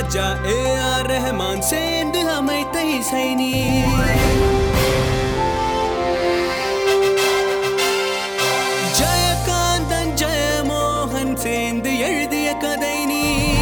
ராஜா ஏ R Rahman சேர்ந்து அமைத்த இசை நீ ஜெயகாந்தன் ஜெயமோகன் சேர்ந்து எழுதிய கதை நீ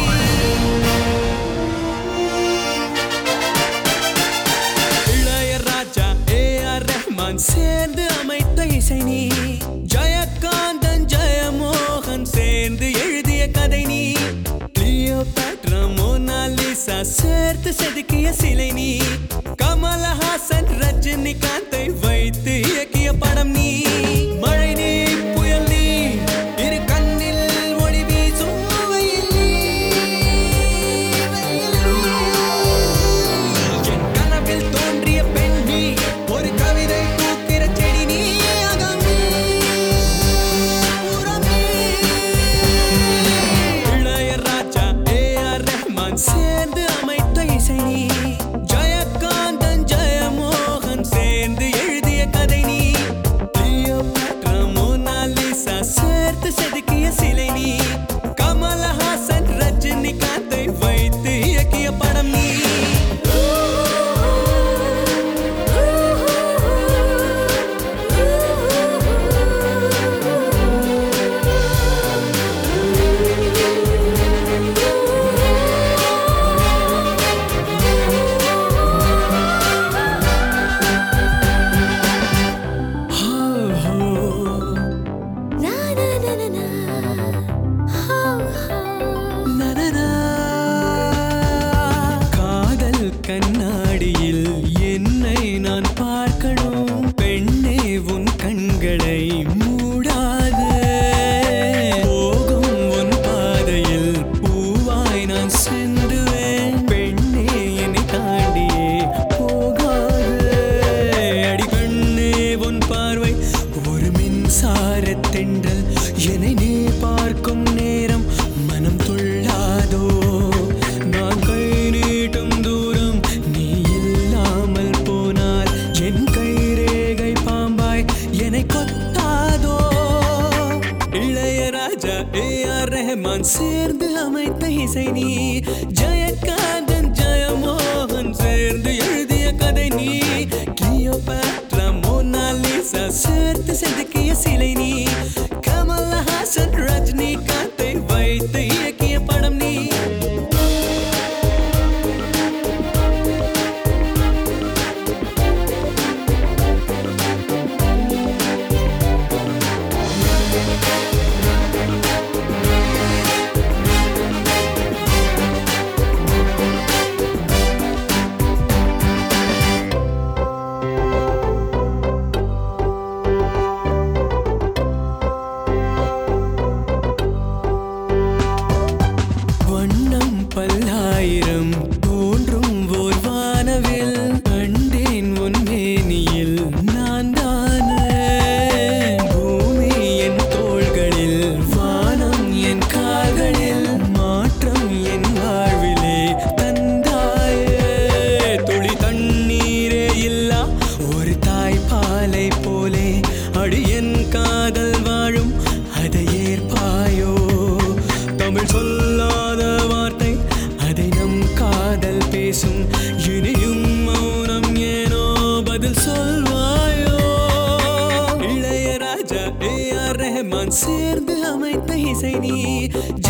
இளையராஜா ஏ ஆர் ரஹ்மான் சேர்ந்து அமைத்த இசை நீ ஜெயகாந்தன் ஜெயமோகன் சேர்ந்து எழுதிய கதை நீ கிளியோபாட்ரா மோனாலிசா சேர்த்து செதுக்கிய சிலை நீ கமலஹாசன் ரஜினிகாந்தை வைத்து இயக்கிய படம் நீ மழை நீ புயல் நீ இரு கண்ணில் ஒளி வீசும் வெயில் நீ, வெயில் நீ. என் கனவில் தோன்றிய பெண் நீ ஒரு கவிதை பூக்கிற செடி நீ அகம் நீ, புறம் நீ. இளையராஜா ஏ ஆர் ரஹ்மான் சேர்ந்து அமைத்த இசை நீ ஜெயகாந்தன் ஜெயமோகன் சேர்ந்து எழுதிய கதை நீ கிளியோபாட்ரா மோனாலிசா சேர்த்து செதுக்கிய சிலை நீ கமலஹாசன் ரஜினிகாந்தை வைத்து இயக்கிய படம் நீ Na na na na na. Ho ho. நனனா. காதல் கண்ணாடியில் என்னை நான் பார்க்கணும் பெண்ணே உன் கண்களை மூடாது போகும் உன் பாதையில் பூவாய் நான் சென்றுவேன் பெண்ணே என்னை தாண்டியே போகாது அடி பெண்ணே உன் பார்வை ஒரு மின்சார தென்றல் என்னை நீ பார்க்கும் நேரம் மனம் துள்ளாதோ நான் கை நீட்டும் தூரம் நீ இல்லாமல் போனால் என் கை ரேகை பாம்பாய் என்னை கொத்தாதோ இளையராஜா ஏ ஆர் ரஹ்மான் சேர்ந்து அமைத்த இசை நீ ஜெயகாந்தன் ஜெயமோகன் சேர்ந்து எழுதிய கதை நீ கிளியோபாட்ரா மோனாலிசா சேர்த்து செதுக்கிய சிலை நீ கமலஹாசன் ரஜினிகாந்தை வைத்து இயக்கிய படம் நீ வண்ணம் பல்லாயிரம் தோன்றும் ஓர் வானவில் கண்டேன் உன் மேனியில் நான் தானே பூமி என் தோள்களில் வானம் என் கால்களில் மாற்றம் என் வாழ்விலே தந்தாயே துளி தண்ணீரே இல்லா ஒரு தாய்ப்பாலை போலே அடி என் காதல் வாழும் அதை ஏற்பாயோ தமிழ் சொல்லாத வார்த்தை அதை நம் காதல் பேசும் இனியும் மௌனம் ஏனோ பதில் சொல்வாயோ இளையராஜா ஏ ஆர் ரஹ்மான் சேர்ந்து அமைத்த இசை நீ